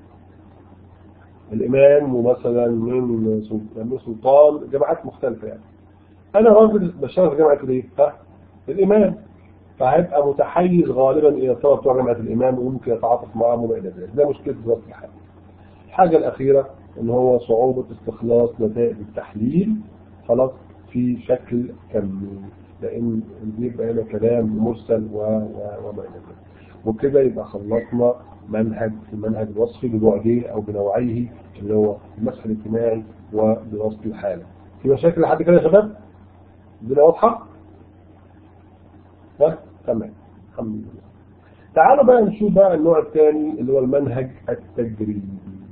الإمام ومثلا من سل- من سلطان جامعات مختلفة يعني أنا راجل بشتغل في جامعة الإيه؟ ها؟ الإمام فهيبقى متحيز غالبا إلى الطلبة بتوع جامعة الإمام وممكن يتعاطف معاهم وما إلى ذلك ده مشكلة دراسة الحالة الحاجة الأخيرة إن هو صعوبة استخلاص نتائج التحليل خلاص في شكل كمي لأن بيبقى هنا كلام مرسل و... و... وما إلى ذلك وكده يبقى خلصنا منهج المنهج الوصفي ببعديه أو بنوعيه اللي هو المسح الاجتماعي ودراسة الحالة في مشاكل لحد كده يا شباب؟ الدنيا واضحة؟ ها؟ تمام الحمد لله تعالوا بقى نشوف بقى النوع الثاني اللي هو المنهج التجريبي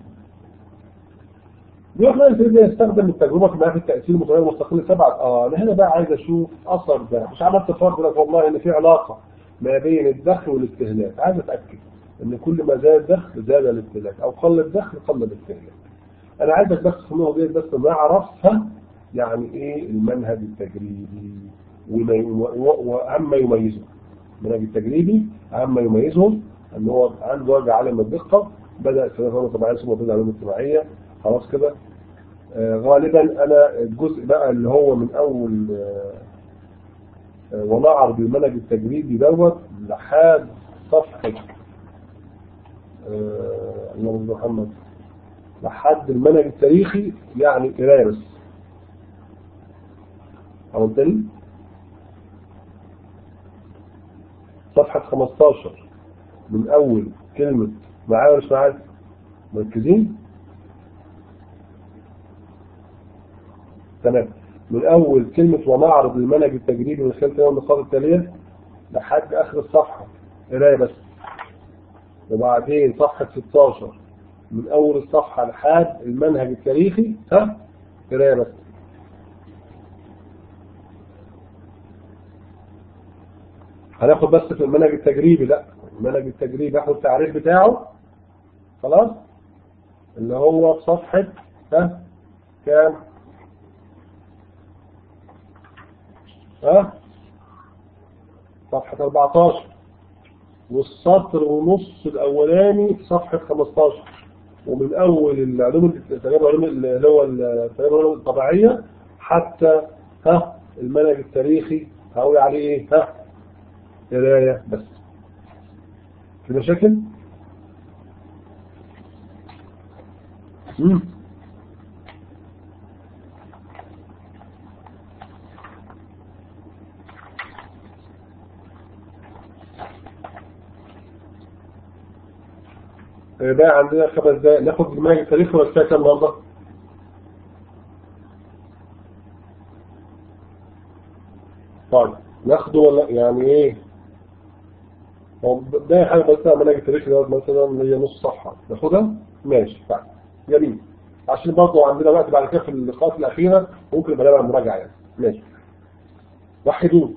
بيقول لك الفريق يستخدم التجربة في مناهج التأثير المتغير المستقل سبعة اه انا هنا بقى عايز اشوف اثر ده مش عملت فرق لك والله ان في علاقة ما بين الدخل والاستهلاك عايز اتأكد ان كل ما زاد دخل زاد الاستهلاك او قل الدخل قل الاستهلاك انا عايزك بس في النقطة دي بس نعرفها يعني ايه المنهج التجريبي وما- و- واهم ما يميزه المنهج التجريبي اهم ما يميزه ان هو عنده درجة عالية من الدقة بدأ استخدام طبيعية ثم بدأ علوم اجتماعية خلاص كده آه، غالبا انا الجزء بقى اللي هو من اول آه، آه، ونعرض المنهج التجريبي دوت لحد صفحة آه، اللهم صل على محمد لحد المنهج التاريخي يعني قرايه بس أو تاني صفحة 15 من أول كلمة معايا ولا مش معايا؟ مركزين؟ تمام من أول كلمة ومعرض المنهج التجريبي من خلال تمام النقاط التالية لحد آخر الصفحة قراية بس وبعدين صفحة 16 من أول الصفحة لحد المنهج التاريخي ها قراية بس هناخد بس في المنهج التجريبي لا المنهج التجريبي هاخد التعريف بتاعه خلاص اللي هو في صفحة ها كام ها صفحة 14 والسطر ونص الأولاني في صفحة 15 ومن أول العلوم التجارب العلوم اللي هو التجارب العلوم الطبيعية حتى ها المنهج التاريخي هقول عليه إيه ها قراية بس في مشاكل؟ مم. بقى عندنا خمس دقايق ناخد المنهج التاريخي ولا كفايه كام النهارده؟ طيب ناخده ولا يعني ايه؟ هو ده حاجه بس المنهج التاريخي دوت مثلا اللي هي نص صفحه ناخدها؟ ماشي طيب جميل عشان برضه عندنا وقت بعد كده في اللقاءات الاخيره ممكن نبقى نعمل مراجعه يعني ماشي وحدوه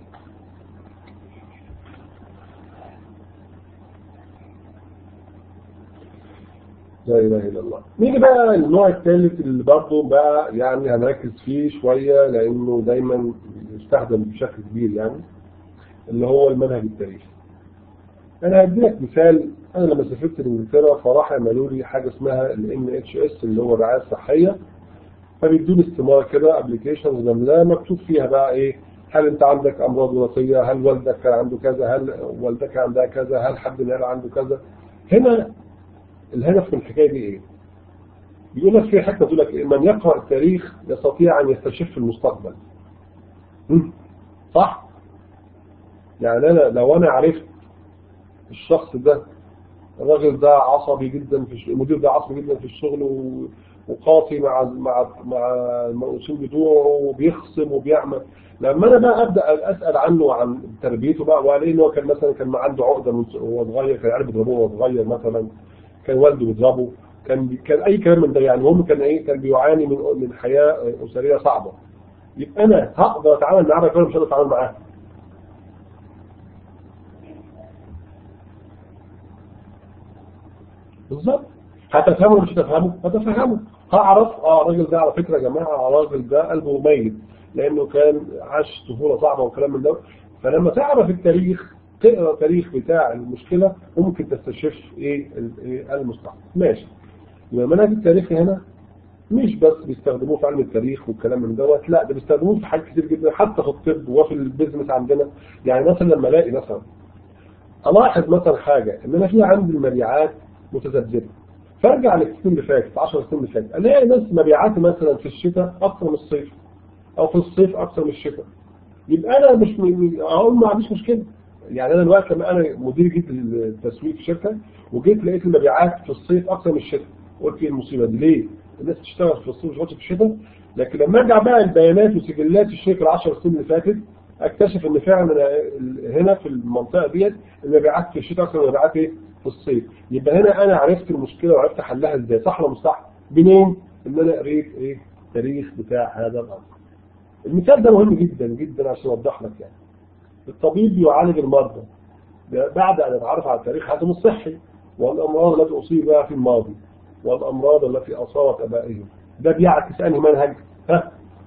لا إله إلا الله نيجي بقى النوع الثالث اللي برضه بقى يعني هنركز فيه شوية لأنه دايما يستخدم بشكل كبير يعني اللي هو المنهج التاريخي أنا هدي لك مثال أنا لما سافرت لإنجلترا فراح عملوا لي حاجة اسمها ال NHS اللي هو الرعاية الصحية فبيدوني استمارة كده ابلكيشنز جنبها مكتوب فيها بقى إيه هل أنت عندك أمراض وراثية هل والدك كان عنده كذا هل والدك عندها كذا هل حد من العيلة عنده كذا هنا الهدف من الحكاية دي ايه بيقول لك في حتة تقول لك إيه؟ من يقرأ التاريخ يستطيع ان يستشف المستقبل مم. صح يعني انا لو انا عرفت الشخص ده الراجل ده عصبي جدا في الشغل المدير ده عصبي جدا في الشغل و... وقاسي مع مع مع المرؤوسين بتوعه وبيخصم وبيعمل لما انا بقى ابدا اسال عنه وعن تربيته بقى وقال ان هو كان مثلا كان عنده عقده من وهو صغير كان عارف يضربه وهو صغير مثلا كان والده بيضربه كان بي... كان اي كلام من ده يعني هم كان ايه كان بيعاني من من حياه اسريه صعبه يبقى انا هقدر اتعامل معاه ولا مش هقدر اتعامل معاه بالظبط هتفهمه ولا مش هتفهمه هتفهمه هعرف اه الراجل ده على فكره يا جماعه الراجل ده قلبه ميت لانه كان عاش طفوله صعبه وكلام من ده فلما تعرف التاريخ تقرا التاريخ بتاع المشكله ممكن تستشف ايه ال- إيه المستقبل ماشي يبقى منهج التاريخ هنا مش بس بيستخدموه في علم التاريخ والكلام من دوت لا ده بيستخدموه في حاجات كتير جدا حتى في الطب وفي البيزنس عندنا يعني مثلا لما الاقي مثلا الاحظ مثلا حاجه ان انا في عندي المبيعات متذبذبه فارجع للسنين اللي فاتت 10 سنين اللي فاتت الاقي ناس مبيعاتي مثلا في الشتاء اكثر من الصيف او في الصيف اكثر من الشتاء يبقى انا مش م- اقول ما عنديش مشكله يعني انا دلوقتي لما انا مدير جيت التسويق في شركه وجيت لقيت المبيعات في الصيف اكثر من الشتاء قلت ايه المصيبه دي ليه؟ الناس بتشتغل في الصيف مش في الشتاء لكن لما ارجع بقى البيانات وسجلات الشركه ال 10 سنين اللي فاتت اكتشف ان فعلا أنا هنا في المنطقه ديت المبيعات في الشتاء اكثر من المبيعات ايه؟ في الصيف يبقى هنا انا عرفت المشكله وعرفت حلها ازاي صح ولا مش صح؟ منين؟ ان انا قريت ايه؟ التاريخ بتاع هذا الامر. المثال ده مهم جدا جدا عشان اوضح لك يعني. الطبيب يعالج المرضى بعد ان يتعرف على تاريخ حياتهم الصحي والامراض التي اصيب بها في الماضي والامراض التي اصابت ابائهم. ده بيعكس انهي منهج؟ ها؟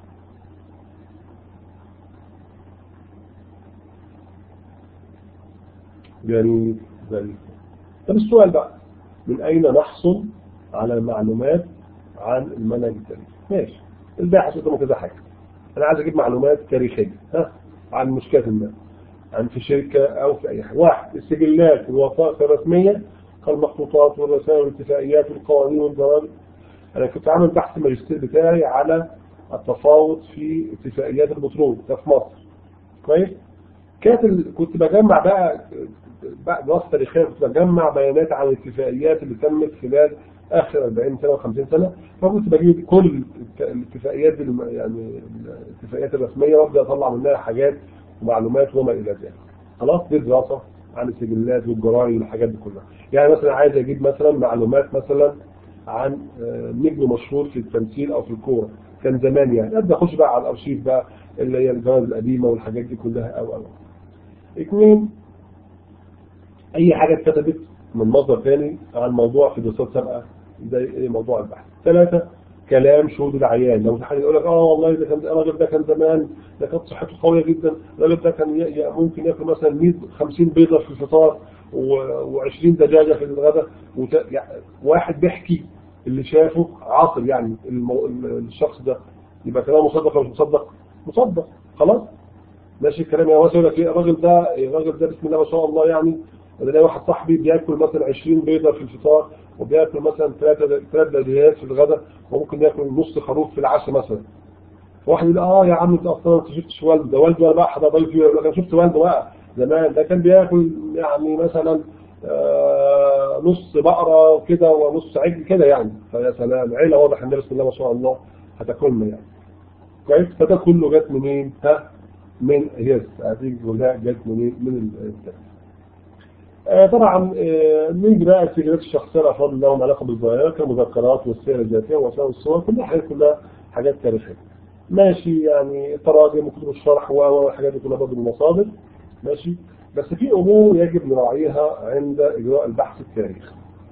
جميل جميل طب السؤال بقى من أين نحصل على معلومات عن المنهج التاريخي ماشي الباحث قدامه كذا حاجة أنا عايز أجيب معلومات تاريخية ها عن مشكلة ما عن في شركة أو في أي حاجة واحد السجلات والوثائق الرسمية كالمخطوطات والرسائل والاتفاقيات والقوانين والضوابط أنا كنت عامل بحث الماجستير بتاعي على التفاوض في اتفاقيات البترول ده في مصر كويس كانت ال... كنت بجمع بقى بقى دراسه تاريخيه كنت بجمع بيانات عن الاتفاقيات اللي تمت خلال اخر 40 سنه و50 سنه فكنت بجيب كل الاتفاقيات دي الم- يعني الاتفاقيات الرسميه وابدا اطلع منها حاجات ومعلومات وما الى ذلك خلاص دي دراسه عن السجلات والجرايد والحاجات دي كلها يعني مثلا عايز اجيب مثلا معلومات مثلا عن آه، نجم مشهور في التمثيل او في الكوره كان زمان يعني ابدا اخش بقى على الارشيف بقى اللي هي الجوائز القديمه والحاجات دي كلها او او اثنين اي حاجه اتكتبت من مصدر ثاني عن موضوع في دراسات سابقه زي ايه موضوع البحث ثلاثه كلام شهود العيان لو في حد يقول لك اه والله ده كان الراجل ده كان زمان ده كانت صحته قويه جدا الراجل ده كان ي- ي- ممكن ياكل مثلا 100 50 بيضه في الفطار و20 دجاجه في الغداء وت... يعني واحد بيحكي اللي شافه عاصر يعني المو... الشخص ده يبقى كلامه مصدق ولا مش مصدق؟ مصدق خلاص ماشي الكلام يا واسع يقول لك ايه الراجل ده الراجل ده بسم الله ما شاء الله يعني انا ليا واحد صاحبي بياكل مثلا 20 بيضه في الفطار وبياكل مثلا ثلاثه ثلاث دجاجات في الغداء وممكن ياكل نص خروف في العشاء مثلا واحد يقول اه يا عم انت اصلا انت شفتش والده ده والده انا بقى حدا ضيفي يقول لك انا شفت والده بقى زمان ده كان بياكل يعني مثلا آه نص بقره وكده ونص عجل كده يعني فيا سلام عيله واضح ان بسم الله ما شاء الله هتاكلنا يعني كويس فده كله جت منين ها من يس هذه كلها جت منين من التاريخ آه طبعا آه نيجي بقى السجلات الشخصيه الافراد اللي لهم علاقه بالظاهره كالمذكرات والسير الذاتيه ووسائل الصور كل حاجات كلها حاجات تاريخيه ماشي يعني تراجم وكتب الشرح والحاجات دي كلها برضه من المصادر ماشي بس في امور يجب نراعيها عند اجراء البحث التاريخي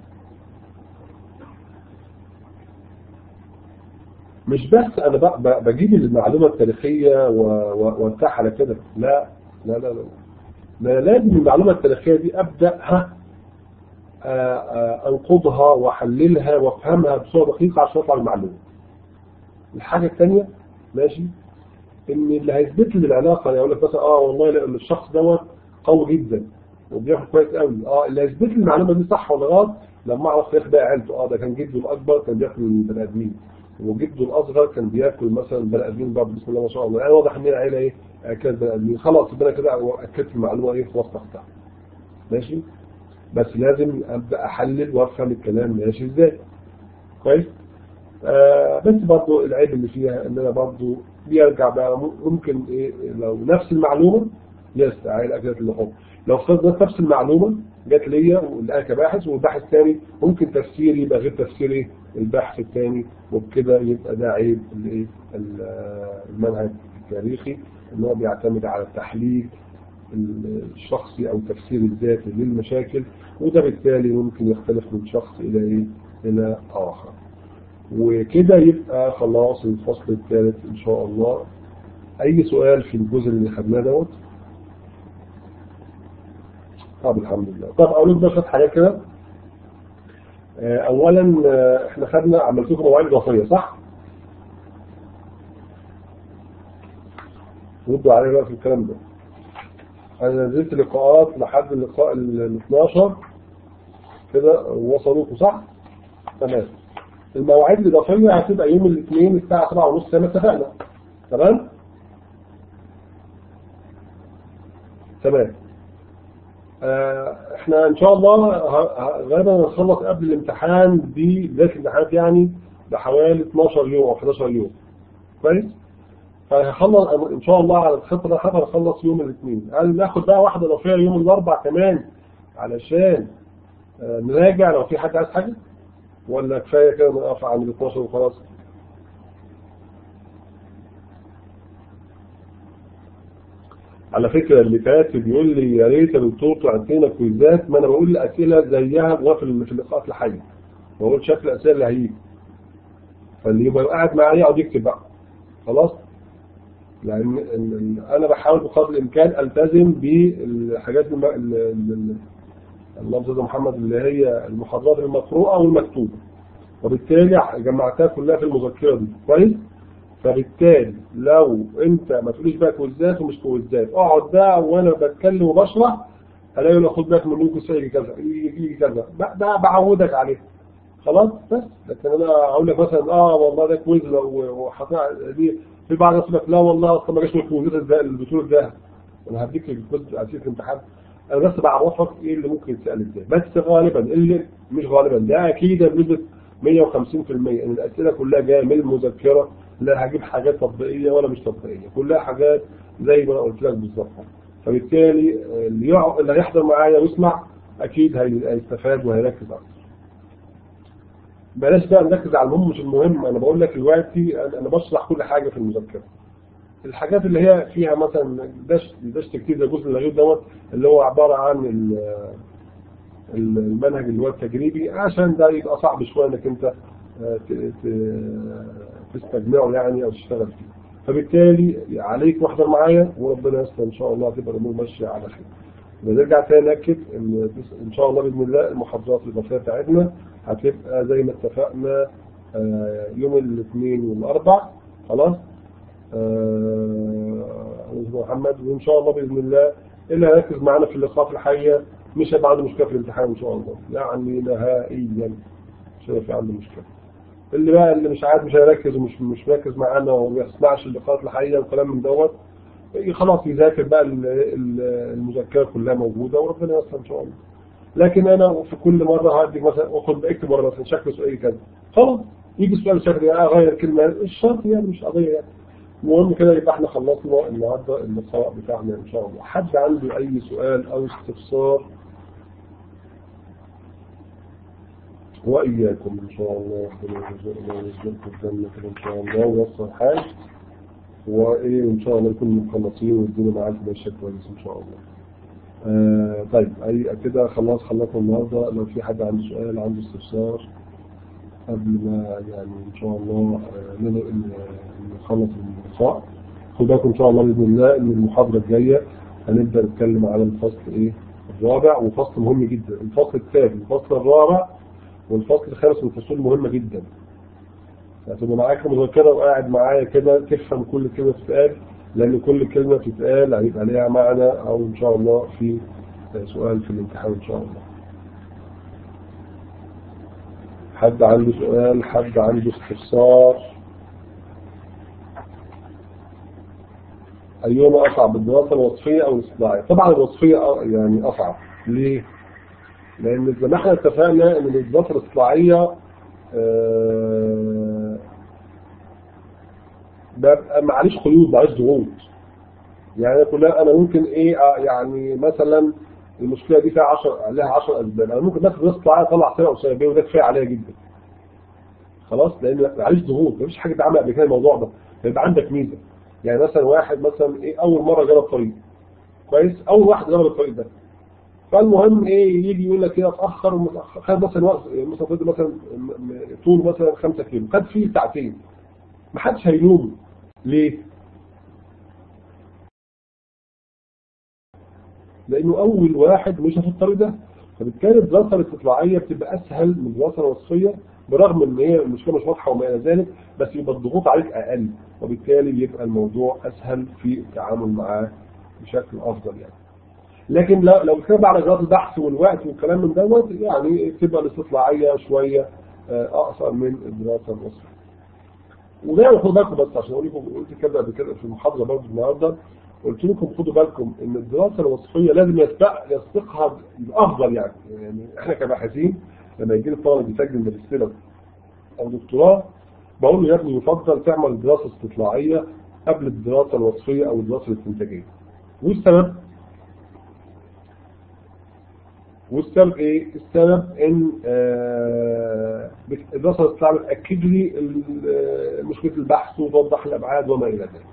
مش بس انا بق- ب- بجيب المعلومه التاريخيه و- و- وارتاح على كده لا لا لا لا ده لازم المعلومه التاريخيه دي ابدا ها آه، آه، انقضها واحللها وافهمها بصوره دقيقه عشان اطلع المعلومه الحاجه الثانيه ماشي ان اللي هيثبت لي العلاقه يقول لك مثلا اه والله لا، الشخص دوت قوي جدا وبياكل كويس قوي اه اللي هيثبت لي المعلومه دي صح ولا غلط لما اعرف تاريخ بقى عيلته اه ده كان جده الاكبر كان بياكل بني ادمين وجده الاصغر كان بياكل مثلا بني ادمين برضه بسم الله ما شاء الله يعني واضح ان هي عيله ايه اكلت بني ادمين خلاص يبقى أنا كده اكدت المعلومه ايه في وسطها ماشي بس لازم ابدا احلل وافهم الكلام ماشي ازاي كويس آه بس برضو العيب اللي فيها ان انا برضو بيرجع بقى ممكن إيه لو نفس المعلومه يستعيل اكلة اللحوم لو افترضنا نفس المعلومه جت ليا وانا كباحث والباحث الثاني ممكن تفسيري يبقى غير تفسير ايه الباحث الثاني وبكده يبقى ده عيب الايه ال- المنهج التاريخي ان هو بيعتمد على التحليل الشخصي أو التفسير الذاتي للمشاكل وده بالتالي ممكن يختلف من شخص إلى إيه؟ إلى آخر وكده يبقى خلاص الفصل الثالث إن شاء الله أي سؤال في الجزء اللي خدناه دوت طب الحمد لله طب أقول لك بقى حاجات كده أولا إحنا خدنا عملت لكم مواعيد إضافية صح؟ ردوا عليا بقى في الكلام ده انا نزلت لقاءات لحد اللقاء ال 12 كده وصلوكوا صح تمام المواعيد الاضافيه هتبقى يوم الاثنين الساعه 7:30 زي ما اتفقنا تمام تمام آه احنا ان شاء الله غالبا هنخلص قبل الامتحان بدايه الامتحانات يعني بحوالي 12 يوم او 11 يوم كويس فهخلص ان شاء الله على الخطه ده هخلص يوم الاثنين هل ناخد بقى واحده لو فيها يوم الاربع كمان علشان نراجع لو في حد عايز حاجه ولا كفايه كده نقف عند ال 12 وخلاص على فكره اللي كاتب بيقول لي يا ريت يا دكتور تعطينا كويزات ما انا بقول اسئله زيها في اللقاءات الحيه بقول شكل الاسئله اللي هيجي فاللي يبقى قاعد معايا يقعد يكتب بقى خلاص لان انا بحاول بقدر الامكان التزم بالحاجات اللهم صل محمد اللي هي المحاضرات المقروءه والمكتوبه وبالتالي جمعتها كلها في المذكره دي كويس فبالتالي لو انت ما تقوليش بقى كويزات ومش كويزات اقعد بقى وانا بتكلم وبشرح الاقي له خد بالك من ممكن يجي كذا يجي كذا ده بعودك عليه خلاص بس لكن انا اقول لك مثلا اه والله ده كويز وحطينا دي في بعض الناس لك لا والله اصلا ما جاش من الكويزات ازاي البطوله ده انا هديك الكويز اسئله الامتحان انا بس بعرفك ايه اللي ممكن يتسال ازاي بس غالبا اللي مش غالبا ده اكيد بنسبه 150% ان الاسئله كلها جايه من المذكره لا هجيب حاجات تطبيقيه ولا مش تطبيقيه كلها حاجات زي ما انا قلت لك بالظبط فبالتالي اللي يقعد اللي هيحضر معايا ويسمع اكيد هيستفاد وهيركز اكتر بلاش بقى نركز على المهم مش المهم انا بقول لك دلوقتي انا بشرح كل حاجه في المذكره الحاجات اللي هي فيها مثلا داش داش كتير ده جزء الغير دوت اللي هو عباره عن المنهج اللي هو التجريبي عشان ده يبقى صعب شويه انك انت تستجمعه يعني او تشتغل فيه فبالتالي عليك واحضر معايا وربنا يستر ان شاء الله تبقى الامور ماشيه على خير بنرجع تاني ناكد ان ان شاء الله باذن الله المحاضرات الاضافيه بتاعتنا هتبقى زي ما اتفقنا يوم الاثنين والاربع خلاص محمد وان شاء الله باذن الله اللي هيركز معانا في اللقاءات الحيه مش هيبقى عنده مشكله في الامتحان ان شاء الله يعني نهائيا مش هيبقى عنده مشكله اللي بقى اللي مش عارف مش هيركز ومش مش مركز معانا وما بيسمعش اللقاءات الحيه والكلام من دوت خلاص يذاكر بقى المذكره كلها موجوده وربنا ييسر ان شاء الله لكن انا في كل مره هديك مثلا اخد اكتب ورا مثلا شكل سؤال كذا خلاص يجي السؤال شكل اغير كلمه الشرط يعني مش قضيه يعني المهم كده يبقى احنا خلصنا النهارده اللقاء بتاعنا ان شاء الله حد عنده اي سؤال او استفسار وإياكم إن شاء الله ربنا يرزقنا ويرزقكم الجنة إن شاء الله ويوصل الحال وإيه إن شاء الله نكون مخلصين والدنيا معاكم ماشية كويس إن شاء الله. آه طيب أي كده خلاص خلصنا النهارده لو في حد عنده سؤال عنده استفسار قبل ما يعني إن شاء الله آه نخلص اللقاء خد بالكم إن شاء الله بإذن الله إن المحاضرة الجاية هنبدأ نتكلم على الفصل إيه الرابع وفصل مهم جدا الفصل الثاني الفصل الرابع والفصل الخامس من الفصول مهمة جدا هتبقى معاك مذكرة وقاعد معايا كده تفهم كل كلمة بتتقال لأن كل كلمة بتتقال هيبقى ليها معنى أو إن شاء الله في سؤال في الامتحان إن شاء الله حد عنده سؤال حد عنده استفسار أيهما أصعب الدراسة الوصفية أو الاستطلاعية طبعا الوصفية يعني أصعب ليه؟ لأن زي ما احنا اتفقنا إن الدراسة الاستطلاعية آه ببقى معليش قيود معليش ضغوط يعني كلها أنا ممكن إيه يعني مثلا المشكلة دي فيها 10 لها 10 أسباب أنا ممكن مثلا دراسة الاستطلاعية أطلع سنة أو سنتين وده كفاية عليا جدا خلاص لأن معليش ضغوط مفيش حاجة اتعمل قبل كده الموضوع ده فيبقى عندك ميزة يعني مثلا واحد مثلا إيه أول مرة جرب طريق كويس اول واحد جرب الطريق ده فالمهم ايه يجي يقول لك كده اتاخر ومتاخر خد مثلا وقت مثلا فضل مثلا م- م- طول مثلا 5 كيلو خد فيه ساعتين ما حدش هيلومه ليه؟ لانه اول واحد مشى في الطريق ده فبالتالي الدراسه الاستطلاعيه بتبقى اسهل من الدراسه الوصفيه برغم ان هي المشكله مش واضحه وما الى ذلك بس يبقى الضغوط عليك اقل وبالتالي يبقى الموضوع اسهل في التعامل معاه بشكل افضل يعني لكن لو لو كتب على اجراءات البحث والوقت والكلام من دوت يعني تبقى الاستطلاعيه شويه آه، اقصر من الدراسه الوصفيه. ودايما خدوا بالكم بس عشان اقول لكم قلت كده قبل كده في المحاضره برضه النهارده قلت لكم خدوا بالكم ان الدراسه الوصفيه لازم يسبق يسبقها الافضل يعني يعني احنا كباحثين لما يجي لي الطالب يسجل ماجستير او دكتوراه بقول له يا ابني يفضل تعمل دراسه استطلاعيه قبل الدراسه الوصفيه او الدراسه الاستنتاجيه. والسبب والسبب ايه؟ السبب ان آه، الدراسه الاستطلاعيه بتاكد لي ال- آه، مشكله البحث وتوضح الابعاد وما الى ذلك.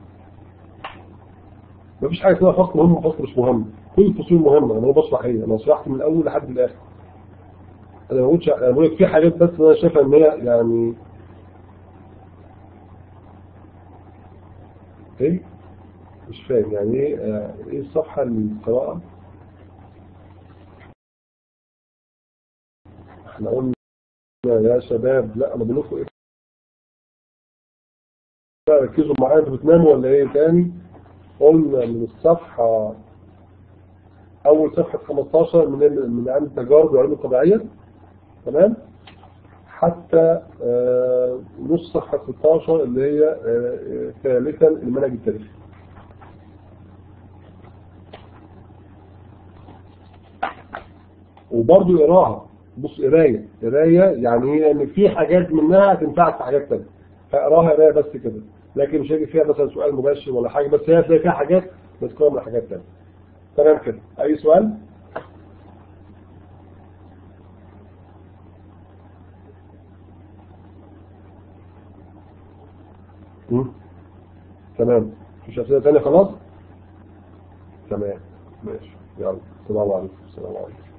مفيش حاجه اسمها فصل مهم وفصل مش مهم، كل الفصول مهمه انا بشرح ايه؟ انا شرحت من الاول لحد الاخر. انا ما بقولش انا بقول لك في حاجات بس انا شايفها ان هي يعني ايه؟ مش فاهم يعني ايه آه، ايه الصفحه القراءه؟ احنا قلنا يا شباب لا انا بقول لكم ايه بقى ركزوا معايا انتوا بتناموا ولا ايه تاني قلنا من الصفحة اول صفحة 15 من من علم التجارب والعلوم الطبيعية تمام حتى آه، نص صفحة 16 اللي هي آه، آه، ثالثا المنهج التاريخي وبرضه يقراها بص قرايه قرايه يعني هي ان في حاجات منها هتنفعك في حاجات ثانيه فاقراها قرايه بس كده لكن مش هيجي فيها مثلا سؤال مباشر ولا حاجه بس هي هتلاقي فيها حاجات مذكوره من حاجات ثانيه تمام كده اي سؤال؟ مم. تمام مفيش اسئله ثانيه خلاص؟ تمام ماشي يلا السلام عليكم السلام عليكم